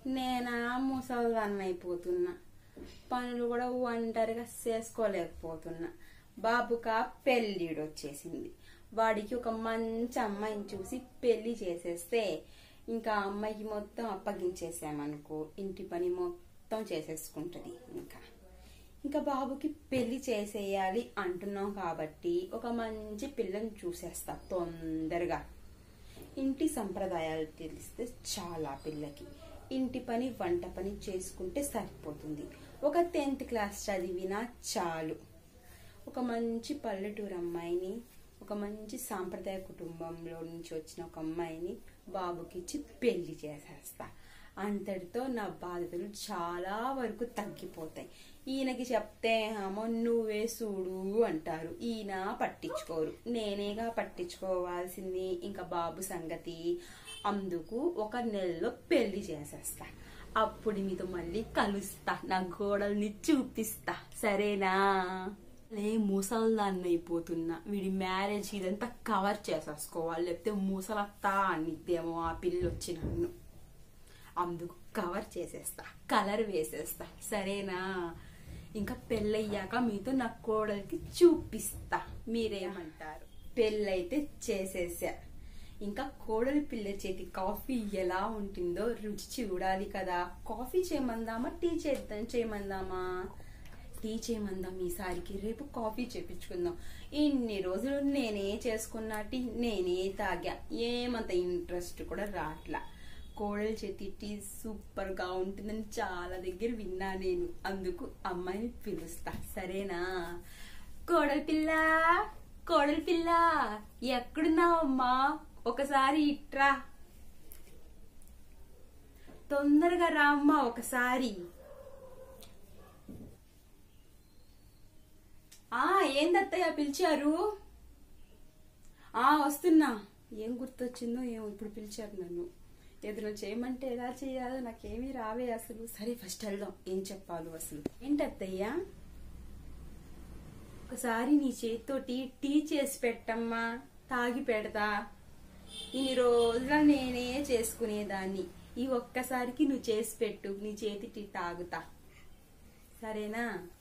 నేనా ముసల్దాన్ని అయిపోతున్నా పనులు కూడా ఒంటరిగా చేసుకోలేకపోతున్నా బాబుకా పెళ్ళిడు వచ్చేసింది వాడికి ఒక మంచి అమ్మాయిని చూసి పెళ్లి చేసేస్తే ఇంకా ఆ అమ్మాయికి మొత్తం అప్పగించేసామనుకో ఇంటి పని మొత్తం చేసేసుకుంటది ఇంకా ఇంకా బాబుకి పెళ్లి చేసేయాలి అంటున్నాం కాబట్టి ఒక మంచి పిల్లని చూసేస్తా తొందరగా ఇంటి సంప్రదాయాలు తెలిస్తే చాలా పిల్లకి ఇంటి పని వంట పని చేసుకుంటే సరిపోతుంది ఒక టెన్త్ క్లాస్ చదివినా చాలు ఒక మంచి పల్లెటూరు అమ్మాయిని ఒక మంచి సాంప్రదాయ కుటుంబంలో నుంచి వచ్చిన ఒక అమ్మాయిని బాబుకిచ్చి పెళ్లి చేసేస్తా అంతటితో నా బాధ్యతలు చాలా వరకు తగ్గిపోతాయి ఈయనకి చెప్తే అమ్మో నువ్వే చూడు అంటారు ఈయన పట్టించుకోరు నేనేగా పట్టించుకోవాల్సింది ఇంకా బాబు సంగతి అందుకు ఒక నెలలో పెళ్లి చేసేస్తా అప్పుడు మీతో మళ్ళీ కలుస్తా నా గోడల్ని చూపిస్తా సరేనా లే ముసల్దాన్ని అయిపోతున్నా వీడి మ్యారేజ్ ఇదంతా కవర్ చేసేసుకోవాలి లేకపోతే ముసలత్తా అనిద్దేమో ఆ పిల్ల వచ్చి నన్ను అందుకు కవర్ చేసేస్తా కలర్ వేసేస్తా సరేనా ఇంకా పెళ్ళయ్యాక మీతో నా కోడలికి చూపిస్తా మీరేమంటారు పెళ్ళైతే చేసేసా ఇంకా కోడలి పిల్ల చేతి కాఫీ ఎలా ఉంటుందో రుచి చూడాలి కదా కాఫీ చేయమందామా టీ చేద్దాం చేయమందామా టీ చేయమందాం ఈసారికి రేపు కాఫీ చేపించుకుందాం ఇన్ని రోజులు నేనే చేసుకున్నా టీ నేనే తాగా ఏమంత ఇంట్రెస్ట్ కూడా రాట్లా కోడలి చేతి టీ సూపర్ గా ఉంటుందని చాలా దగ్గర విన్నా నేను అందుకు అమ్మాయిని పిలుస్తా సరేనా కోడలి పిల్ల కోడలి పిల్ల ఎక్కడున్నావమ్మా ఒకసారి ఇట్రా తొందరగా రా అమ్మా ఒకసారి ఆ ఏందత్తయ్య పిలిచారు ఆ వస్తున్నా ఏం గుర్తొచ్చిందో ఏమో ఇప్పుడు పిలిచారు నన్ను ఏదైనా చేయమంటే ఎలా చేయాలో నాకేమీ రావే అసలు సరే ఫస్ట్ వెళ్దాం ఏం చెప్పాలి అసలు ఏంటత్తయ్యా ఒకసారి నీ చేతితోటి టీ చేసి పెట్టమ్మా తాగి పెడతా ఇన్ని రోజుల నేనే చేసుకునేదాన్ని ఈ ఒక్కసారికి నువ్వు చేసి పెట్టు నీ చేతి టీ తాగుతా సరేనా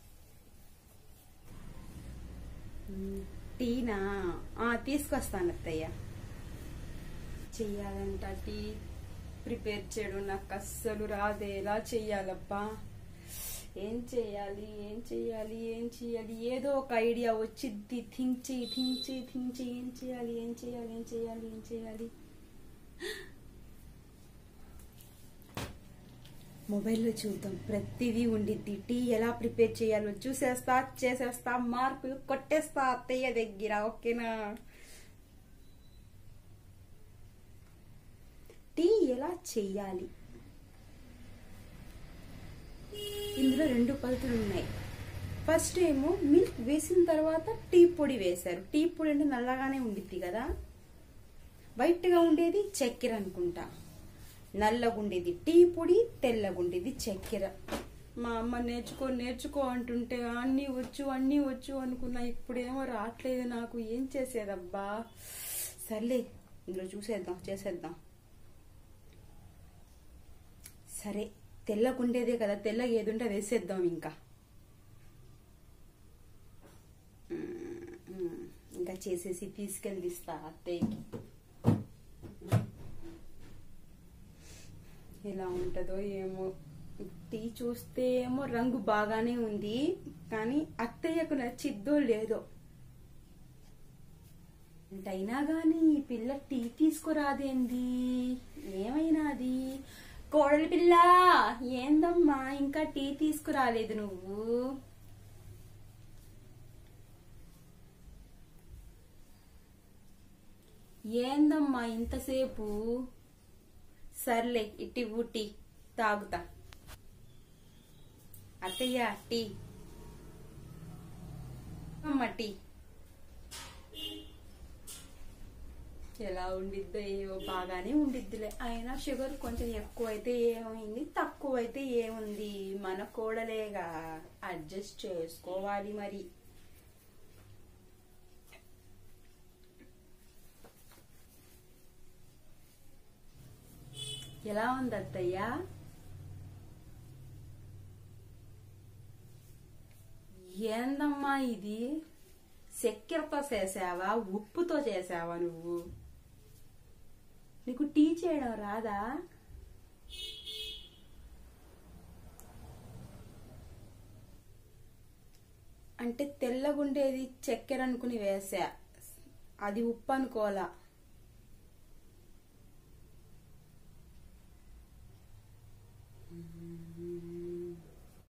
మ్, టీనా ఆ, తీసుకొస్తాను అత్తయ్య చెయ్యాలంట టీ ప్రిపేర్ చేయడం నాకు అస్సలు రాదే ఎలా చెయ్యాలబ్బా ఏం చెయ్యాలి ఏం చెయ్యాలి ఏం చెయ్యాలి ఏదో ఒక ఐడియా వచ్చింది థింక్ చెయ్యి థింక్ చెయ్యి థింక్ చెయ్యి ఏం చెయ్యాలి ఏం చెయ్యాలి ఏం చెయ్యాలి ఏం చెయ్యాలి మొబైల్లో చూద్దాం ప్రతిదీ ఉండిద్ది టీ ఎలా ప్రిపేర్ చేయాలో చూసేస్తా చేసేస్తా మార్కులు కొట్టేస్తా అత్తయ్య దగ్గర ఓకేనా టీ ఎలా చెయ్యాలి ఇందులో రెండు పద్ధతులు ఉన్నాయి ఫస్ట్ ఏమో మిల్క్ వేసిన తర్వాత టీ పొడి వేశారు టీ పొడి అంటే నల్లగానే ఉండిద్ది కదా వైట్గా ఉండేది చక్కెర అనుకుంటా నల్లగుండేది టీ పొడి తెల్లగుండేది చక్కెర మా అమ్మ నేర్చుకో నేర్చుకో అంటుంటే అన్నీ వచ్చు అన్నీ వచ్చు అనుకున్నా ఇప్పుడేమో రావట్లేదు నాకు ఏం చేసేదబ్బా సర్లే ఇందులో చూసేద్దాం చేసేద్దాం సరే తెల్లగుండేదే కదా తెల్లగా ఏది ఉంటే అది వేసేద్దాం ఇంకా మ్మ్. ఇంకా చేసేసి తీసుకెళ్ళి ఇస్తా అత్తయ్యకి ఎలా ఉంటుందో ఏమో టీ చూస్తే ఏమో రంగు బాగానే ఉంది కానీ అత్తయ్యకు నచ్చిద్దో లేదో అయినా గాని ఈ పిల్ల టీ తీసుకురాదేంది ఏమైనాది కోడలి పిల్ల ఏందమ్మా ఇంకా టీ తీసుకురాలేదు నువ్వు ఏందమ్మా ఇంతసేపు సర్లే ఇట్టి ఊటి తాగుతా అత్తయ్య టీ అమ్మ టీ ఎలా ఉండిద్దో ఏవో బాగానే ఉండిద్దిలే అయినా షుగర్ కొంచెం ఎక్కువైతే ఏమైంది తక్కువైతే ఏముంది మన కోడలేగా అడ్జస్ట్ చేసుకోవాలి మరి ఎలా ఉంది అత్తయ్య ఏందమ్మా ఇది చక్కెరతో చేసావా ఉప్పుతో చేసావా నువ్వు నీకు టీ చేయడం రాదా అంటే తెల్లగుండేది చక్కెర అనుకుని వేసా అది ఉప్పు అనుకోలా